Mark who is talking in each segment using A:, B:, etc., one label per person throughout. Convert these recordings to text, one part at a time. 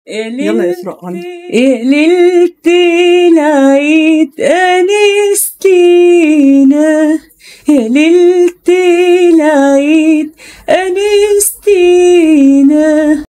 A: يلا يا إسراء، غني.
B: يا ليلة العيد أنستينا يا ليلة العيد أنستينا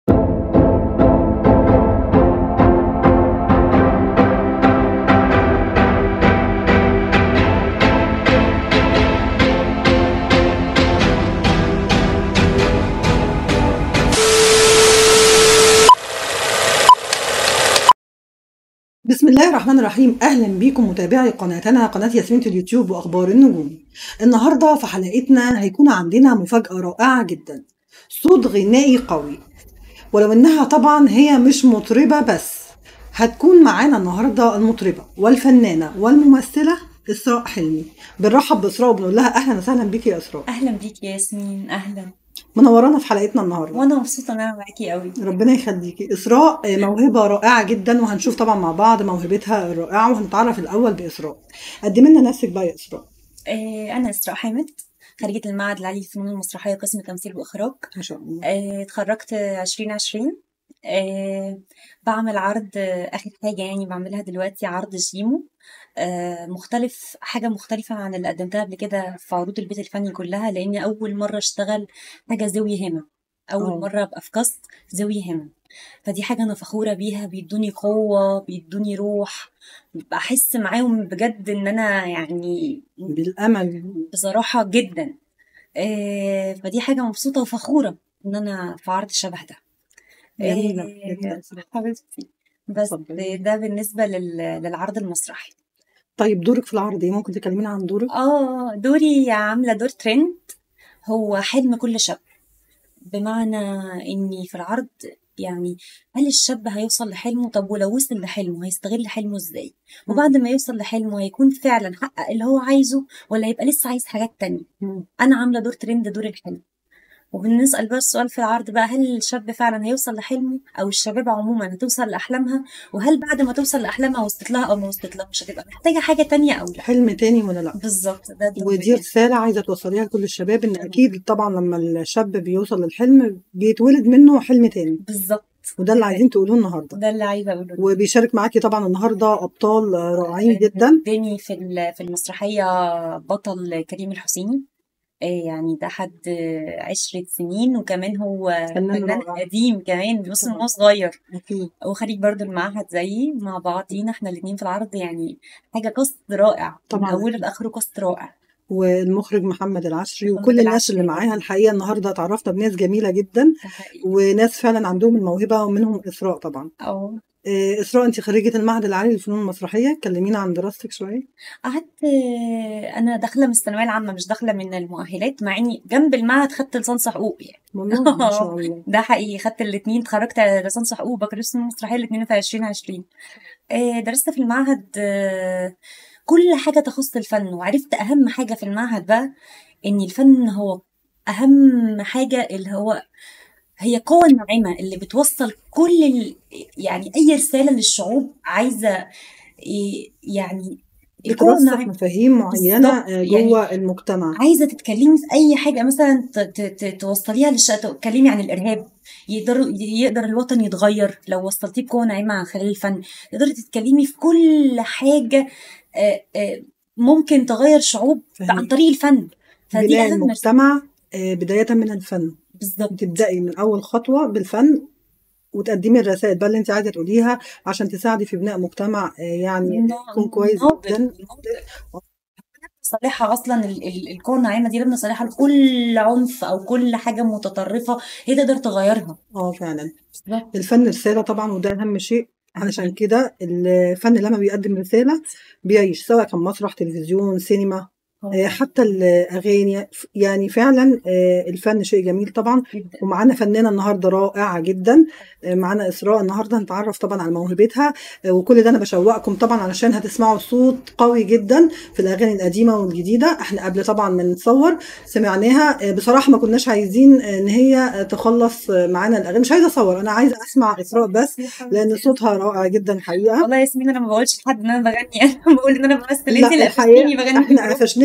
A: بسم الله الرحمن الرحيم اهلا بيكم متابعي قناتنا قناه ياسمين اليوتيوب واخبار النجوم النهارده في حلقتنا هيكون عندنا مفاجاه رائعه جدا صوت غنائي قوي ولو انها طبعا هي مش مطربه بس هتكون معانا النهارده المطربه والفنانه والممثله اسراء حلمي بنرحب باسراء وبنقول لها اهلا وسهلا بيكي يا اسراء
B: أهلا بيك يا ياسمين أهلا
A: منورانا في حلقتنا النهارده
B: وأنا مبسوطة إن أنا معاكي قوي
A: ربنا يخليكي اسراء موهبه رائعه جدا وهنشوف طبعا مع بعض موهبتها الرائعه وهنتعرف الاول باسراء قدمي لنا نفسك بقى يا اسراء
B: آه، أنا إسراء حامد خريجة المعهد العالي للفنون المسرحية قسم تمثيل وإخراج
A: ما شاء الله
B: آه، اتخرجت 2020 آه، بعمل عرض آه، آخر حاجة يعني بعملها دلوقتي عرض جيمو آه، مختلف حاجة مختلفة عن اللي قدمتها قبل كده في عروض البيت الفني كلها لأني أول مرة أشتغل حاجة ذوي همم أول
A: اه.
B: مرة أبقى في كاست ذوي همم فدي حاجة أنا فخورة بيها بيدوني قوة بيدوني روح بحس معاهم بجد إن أنا يعني
A: بالامل
B: بصراحة جدا آه، فدي حاجة مبسوطة وفخورة إن أنا في عرض شبه ده
A: جميله
B: آه،
A: جميله
B: حبيبتي بس
A: اتفضلي
B: ده بالنسبة لل- للعرض المسرحي
A: طيب دورك في العرض ايه ممكن تكلمينا عن دورك
B: اه دوري عاملة دور ترند هو حلم كل شاب بمعنى اني في العرض يعني هل الشاب هيوصل لحلمه طب ولو وصل لحلمه هيستغل حلمه ازاي
A: مم.
B: وبعد ما يوصل لحلمه هيكون فعلا حقق اللي هو عايزه ولا هيبقى لسه عايز حاجات تانية
A: مم.
B: انا عاملة دور ترند دور الحلم وبنسأل بقى السؤال في العرض بقى هل الشاب فعلا هيوصل لحلمه أو الشباب عموما هتوصل لأحلامها وهل بعد ما توصل لأحلامها وصلت لها أو ما وصلت لها مش هتبقى محتاجة حاجة تانية أو لا
A: حلم تاني ولا لا
B: بالظبط ده دور
A: ودي
B: بجد
A: رسالة عايزة توصليها لكل الشباب إن
B: تمام.
A: أكيد طبعا لما الشاب بيوصل للحلم بيتولد منه حلم تاني
B: بالظبط
A: وده اللي عايزين تقولوه النهاردة
B: ده اللي عايزة أقوله
A: وبيشارك معاكي طبعا النهاردة أبطال رائعين جدا
B: قدامي في ال- في المسرحية بطل كريم الحسيني آه، يعني ده حد آه، عشرة سنين وكمان هو
A: فنان
B: فنان
A: رائع
B: قديم كمان بيوصل من
A: طبعا
B: هو صغير
A: أكيد
B: وخريج برضو المعهد زيي مع بعضينا احنا الاتنين في العرض يعني حاجة كاست رائع من
A: طبعا
B: أوله
A: أكيد
B: لآخره كاست رائع
A: والمخرج محمد العشري
B: محمد
A: وكل الناس اللي
B: العشري
A: معاها الحقيقة النهاردة اتعرفنا بناس جميلة جدا
B: ده حقيقي
A: وناس فعلا عندهم الموهبة ومنهم إسراء طبعا
B: أو
A: آه، إسراء أنت خريجة المعهد العالي للفنون المسرحية كلمينا عن دراستك شوية
B: قعدت أنا داخلة من الثانوية العامة مش داخلة من المؤهلات مع إني جنب المعهد خدت لسانس حقوق يعني
A: والله ما شاء الله
B: ده حقيقي خدت الاتنين اتخرجت لسانس حقوق وبكالوريوس فنون مسرحية الاتنين في 2020 آه، درست في المعهد آه، كل حاجة تخص الفن وعرفت أهم حاجة في المعهد بقى إن الفن هو أهم حاجة اللي هو هي قوة ناعمة اللي بتوصل كل ال... يعني أي رسالة للشعوب عايزة إيه، يعني القوة
A: بترسخ
B: الناعمة
A: مفاهيم معينة
B: بالظبط
A: آه،
B: يعني
A: جوه المجتمع
B: عايزة تتكلمي في أي حاجة مثلا ت- ت- ت- توصليها للش... تتكلمي عن الإرهاب يقدر يقدر الوطن يتغير لو وصلتيه بقوة ناعمة عن خلال الفن تقدري تتكلمي في كل حاجة آه، آه، ممكن تغير شعوب عن
A: فاهمين
B: طريق الفن فدي
A: بناء
B: أهم رسالة
A: المجتمع آه، بداية من الفن
B: بالظبط
A: تبدأي من أول خطوة بالفن وتقدمي الرسائل بقى اللي انت عايزة تقوليها عشان تساعدي في بناء مجتمع آه، يعني يكون كويس
B: ناضج
A: جدا
B: ناضج صالحة أصلا ال- ال- القوة الناعمة دي لما صالحة لكل عنف أو كل حاجة متطرفة هي تقدر تغيرها
A: اه فعلا
B: بالظبط
A: الفن رسالة طبعا وده أهم شيء علشان كده الفن لما بيقدم رسالة بيعيش سواء كان مسرح تلفزيون سينما آه،
B: هو
A: حتى الأغاني يعني فعلا آه، الفن شيء جميل طبعا
B: جدا
A: ومعانا فنانة النهاردة رائعة جدا آه، معانا إسراء النهاردة هنتعرف طبعا على موهبتها آه، وكل ده أنا بشوقكم طبعا علشان هتسمعوا صوت قوي جدا في الأغاني القديمة والجديدة احنا قبل طبعا ما نتصور سمعناها آه، بصراحة ما كناش عايزين آه، إن هي آه، تخلص آه، معانا الأغاني مش عايزة أصور أنا عايزة أسمع إسراء بس
B: يا
A: لأن
B: حبيبتي
A: صوتها رائع جدا حقيقة
B: والله يا ياسمين انا ما بقولش لحد ان انا بغني انا بقول ان انا بمثل انت
A: لا
B: اللي
A: الحقيقة
B: قفشتيني بغني في
A: احنا
B: الجروب
A: قفشناكي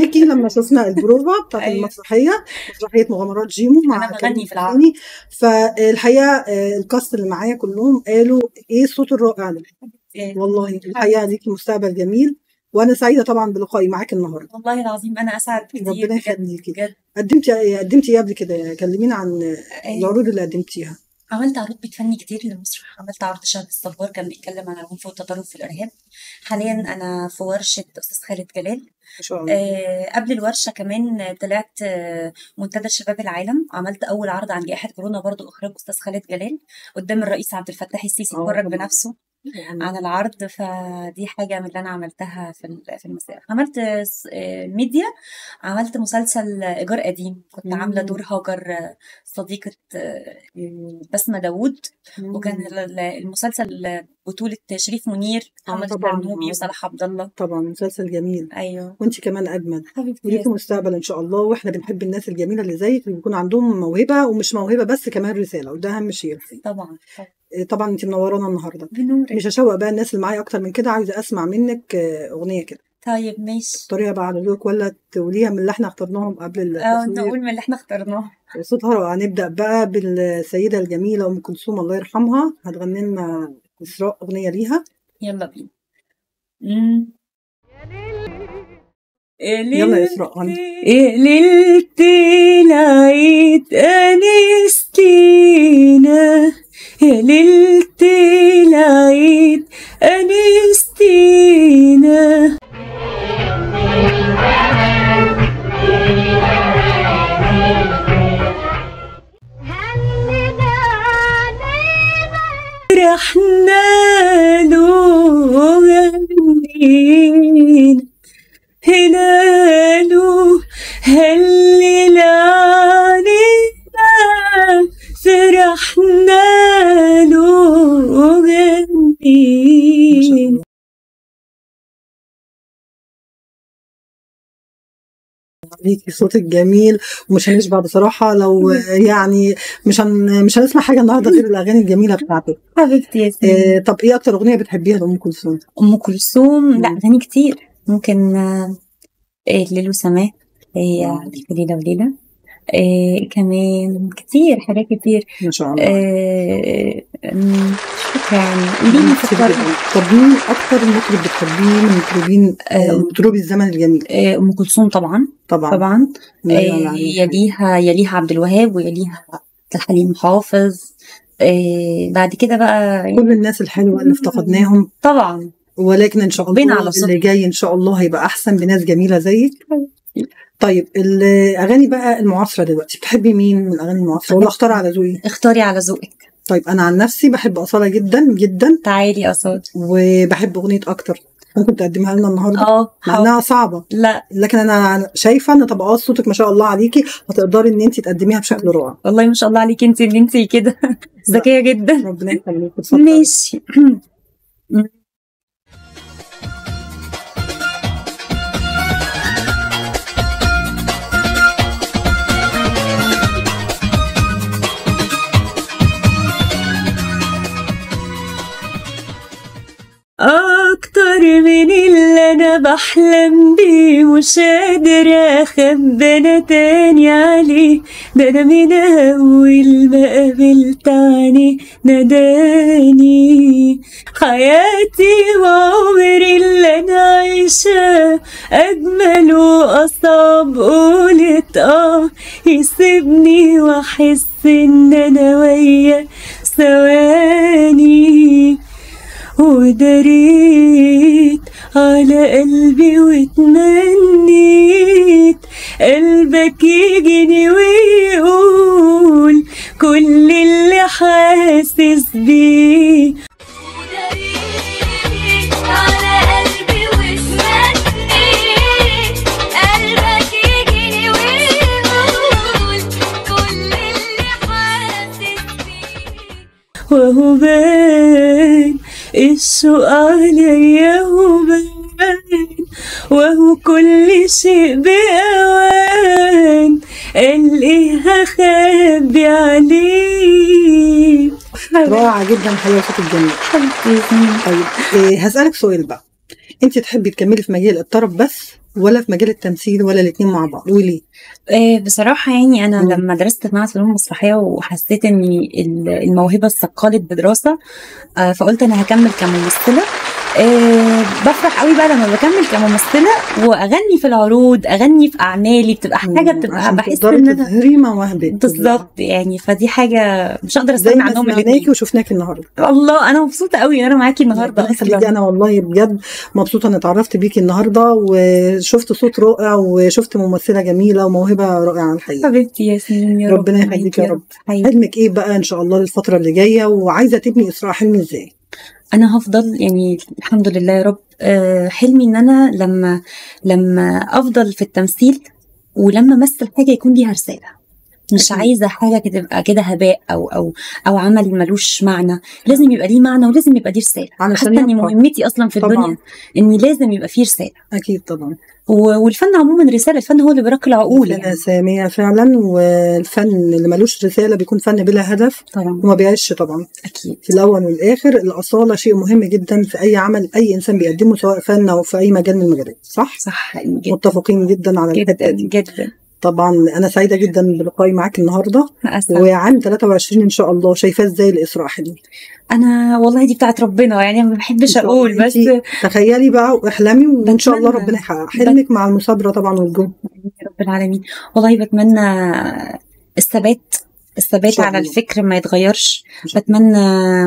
A: عليكي لما شفنا البروفا بتاعت
B: أيوة.
A: المسرحيه مسرحيه مغامرات جيمو مع
B: أنا بغني
A: كريم
B: في العرض.
A: الفهمي. فالحقيقه آه، الكاست اللي معايا كلهم قالوا ايه الصوت الرائع ده
B: إيه.
A: والله الحقيقه ليكي مستقبل جميل وانا سعيده طبعا بلقائي معاك النهارده
B: والله العظيم انا اسعد كتير
A: ربنا
B: بجد
A: يخليكي
B: بجد
A: قدمتي قدمتي ايه قبل كده كلمينا عن
B: إيه.
A: العروض اللي قدمتيها
B: عملت عروض بيت فني كتير للمسرح عملت عرض شهد الصبار كان بيتكلم عن العنف والتطرف في الارهاب حاليا انا في ورشه استاذ خالد جلال
A: ما شاء الله
B: آه قبل الورشه كمان طلعت آه منتدى شباب العالم عملت اول عرض عن جائحه كورونا برضو اخراج استاذ خالد جلال قدام الرئيس عبد الفتاح السيسي
A: آه،
B: اتفرج
A: طبعاً.
B: بنفسه عن العرض فدي حاجة من اللي أنا عملتها في ال- في المسرح عملت س- آه، ميديا عملت مسلسل إيجار قديم كنت
A: مم.
B: عاملة دور هاجر آه، صديقة آه، بسمة داوود وكان ال- ال- المسلسل بطولة شريف منير
A: آه،
B: محمد
A: طبعاً.
B: الكرنوبي وصلاح عبد الله
A: طبعا مسلسل جميل
B: أيوه
A: وانت كمان اجمل
B: حبيبتي
A: وليكي
B: يا
A: مستقبل ان شاء الله واحنا بنحب الناس الجميله اللي زيك اللي بيكون عندهم موهبه ومش موهبه بس كمان رساله وده اهم شيء
B: طبعا طبعا
A: إيه، طبعا انت منورانا النهارده
B: بنورك
A: مش هشوق بقى الناس اللي معايا اكتر من كده عايزه اسمع منك آه، اغنيه كده
B: طيب ماشي
A: اختاريها بقى على ذوقك ولا تقوليها من اللي احنا اخترناهم قبل
B: اه
A: التصوير
B: نقول من اللي احنا اخترناه
A: صوتها رائع هنبدا بقى بالسيده الجميله ام كلثوم الله يرحمها هتغني لنا اسراء اغنيه ليها
B: يلا بينا مم.
A: يلا يا اسراء غني
B: إيه ليلة العيد أنستينا يا ليلة العيد أنستينا رحنا له غنينا هلاله هلل علينا فرحنا له غنينا
A: ليكي صوتك جميل ومش هنشبع بصراحه لو يعني مش هن مش هنسمع حاجه النهارده غير الاغاني الجميله بتاعتك
B: حبيبتي يا
A: آه، طب ايه اكتر اغنيه بتحبيها لام كلثوم
B: ام كلثوم لا
A: مم.
B: اغاني كتير ممكن آه، إيه ليل وسماء هي ألف ليلة وليلة إيه كمان كتير حاجات كتير
A: ما شاء الله
B: إيه مم، مش فاكرة يعني قوليلي
A: كتير
B: فكري
A: جدا. طب مين اكتر مطرب بتحبيه من مطربين
B: آه.
A: مطربي الزمن الجميل
B: إيه ام كلثوم طبعا
A: طبعا
B: طبعا
A: لا
B: إيه
A: يعلى عليه.
B: يليها يليها عبد الوهاب ويليها عبد الحليم حافظ إيه بعد كده بقى
A: كل الناس الحلوه اللي افتقدناهم
B: طبعا
A: ولكن ان شاء
B: بين
A: الله
B: على
A: اللي
B: صدق.
A: جاي ان شاء الله هيبقى احسن بناس جميله زيك طيب الاغاني بقى المعاصره دلوقتي بتحبي مين من الاغاني المعاصره ولا اختار على ذوقي
B: اختاري على ذوقك
A: طيب انا عن نفسي بحب اصاله جدا جدا
B: تعالي اصوات
A: وبحب اغنيه اكتر ممكن تقدمها لنا النهارده
B: اه
A: مع
B: حاضر.
A: انها صعبه
B: لا
A: لكن انا شايفه ان طبقات صوتك ما شاء الله عليكي هتقدري ان انت تقدميها بشكل رائع
B: والله ما شاء الله عليكي انت اللي انت كده ذكيه جدا
A: ربنا يخليك اتفضلي.
B: ماشي أكتر من اللي أنا بحلم بيه مش قادرة أخبي أنا تاني عليه ده أنا من أول ما قابلت عينيه ناداني حياتي وعمري اللي أنا عايشاه أجمل وأصعب قولت آه يسيبني وأحس إن أنا وياه ثواني ودريت على قلبي واتمنيت قلبك يجيني ويقول كل اللي حاسس بيه
C: وداريت على قلبي واتمنيت قلبك يجيني ويقول كل اللي حاسس بيه
B: وهو بان الشوق عليا وبان وهو كل شيء بأوان قال ايه هخبي عليه
A: رائعه جدا الحقيقه صوتك جميل
B: حبيبتي
A: طيب إيه هسألك سؤال بقى انت تحبي تكملي في مجال الطرب بس ولا في مجال التمثيل ولا الاتنين مع بعض وليه؟
B: آه، بصراحة يعني أنا
A: مم.
B: لما درست في معهد فنون مسرحية وحسيت إن ال- الموهبة استثقلت بدراسة آه، فقلت أنا هكمل كممثلة آه، بفرح قوي بقى لما بكمل كممثلة وأغني في العروض أغني في أعمالي بتبقى حاجة
A: مم.
B: بتبقى
A: عشان
B: بحس
A: تقدري
B: إن أنا
A: تظهري مواهبك
B: بالظبط يعني فدي حاجة مش هقدر
A: زي
B: استغنى
A: ما
B: عنهم
A: سمعناكي
B: الاتنين
A: وشفناكي النهارده
B: الله أنا مبسوطة قوي إن أنا معاكي النهاردة
A: ربنا يخليكي
B: أصلا
A: انا والله بجد مبسوطه اني اتعرفت بيكي النهارده وشفت صوت رائع وشفت ممثله جميله وموهبه رائعه الحقيقه
B: حبيبتي ياسمين يا رب
A: ربنا يخليك يا
B: معاكي
A: رب
B: حقيقي.
A: حلمك ايه بقى ان شاء الله للفتره اللي جايه وعايزه تبني اسراء حلمي ازاي
B: انا هفضل يعني الحمد لله يا رب آه، حلمي ان انا لما لما افضل في التمثيل ولما امثل حاجه يكون ليها رساله مش
A: أكيد.
B: عايزه حاجه تبقى كده هباء او او او عمل ملوش معنى لازم يبقى ليه معنى ولازم يبقى ليه رساله
A: علشان
B: حتى ان
A: يبقى.
B: مهمتي اصلا في
A: طبعاً.
B: الدنيا ان لازم يبقى فيه رساله
A: اكيد طبعا
B: و- والفن عموما رساله الفن هو اللي بيرقي العقول
A: الفن
B: يعني
A: سامية فعلا والفن اللي ملوش رسالة بيكون فن بلا هدف
B: طبعا
A: وما بيعيش طبعا
B: اكيد
A: في الأول والآخر الأصالة شيء مهم جدا في أي عمل أي إنسان بيقدمه سواء فن أو في أي مجال من المجالات صح؟
B: صح حقيقي جدا
A: متفقين جدا على الحتة
B: جدا
A: دي
B: جدا
A: طبعا أنا سعيدة جدا بلقائي معاك النهاردة
B: أسعد.
A: وعام 23 إن شاء الله شايفاه إزاي الإسراء حلمي
B: انا والله دي بتاعت ربنا يعني أنا ما بحبش اقول بس
A: أنتي تخيلي بقى واحلمي وإن شاء الله
B: بتمنى.
A: ربنا يحقق حلمك مع المثابرة طبعا والجهد
B: يا رب العالمين والله بتمنى الثبات الثبات
A: شاء
B: على
A: الله.
B: الفكر ما يتغيرش
A: إن شاء
B: بتمنى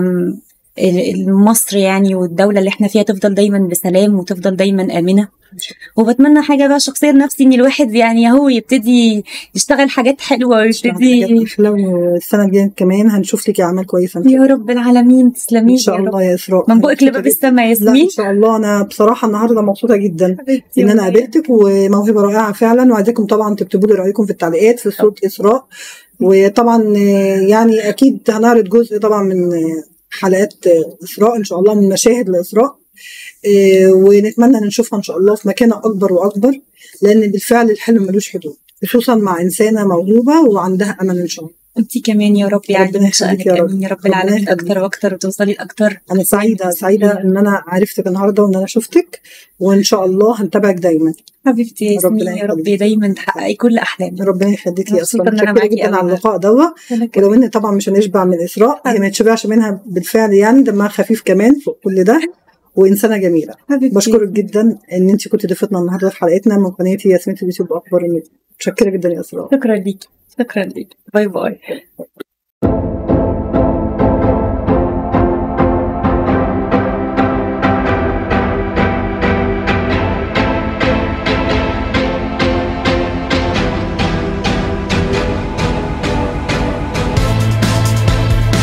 B: ال- مصر يعني والدولة اللي احنا فيها تفضل دايما بسلام وتفضل دايما آمنة وبتمنى حاجة بقى شخصيا نفسي ان الواحد يعني هو يبتدي يشتغل حاجات حلوة
A: حاجات
B: ويبتدي
A: أحلى والسنة الجاية كمان هنشوف لك أعمال كويسة إن شاء
B: يا رب العالمين تسلمي
A: ان شاء
B: يا رب
A: الله يا اسراء
B: من بقك
A: مبسوطة
B: لباب
A: جداً.
B: السما يا
A: لا
B: ياسمين
A: ان شاء الله انا بصراحه النهارده مبسوطه جدا
B: حبيبتي
A: ان انا
B: والله.
A: قابلتك وموهبه رائعه فعلا وعايزاكم طبعا تكتبوا لي رايكم في التعليقات في صوت اسراء وطبعا آه، يعني اكيد هنعرض جزء طبعا من آه، حلقات آه، اسراء ان شاء الله من مشاهد لاسراء آه، ونتمنى ان نشوفها ان شاء الله في مكانه اكبر واكبر لان بالفعل الحلم ملوش حدود خصوصا مع انسانه موهوبه وعندها امل ان شاء الله
B: انت كمان يا رب يعني
A: ربنا
B: ان شاء
A: يخليك يا
B: الله
A: رب.
B: امين يا رب
A: ربنا
B: العالمين
A: يخليك.
B: اكتر واكتر وتوصلي لاكتر
A: انا سعيده سعيده ان انا عرفتك النهارده وان انا شفتك وان شاء الله هنتابعك دايما
B: حبيبتي يا
A: ربنا
B: ياسمين يا رب
A: يخليك.
B: دايما تحققي كل احلامك
A: ربنا يخليكي يا
B: مبسوطة
A: اسراء
B: إن أنا
A: متشكره
B: معاكي
A: جدا
B: أوي.
A: على اللقاء دوت
B: أنا
A: ولو
B: كمان.
A: ان طبعا مش هنشبع من اسراء هي ما يتشبعش منها بالفعل يعني دمها خفيف كمان فوق كل ده وانسانه جميله
B: حبيبتي
A: بشكرك جدا ان انت كنت ضيفتنا النهارده في حلقتنا من قناتي ياسمين اليوتيوب اخبار النجوم متشكره جدا يا اسراء
B: شكرا ليكي شكرا ليكي باي باي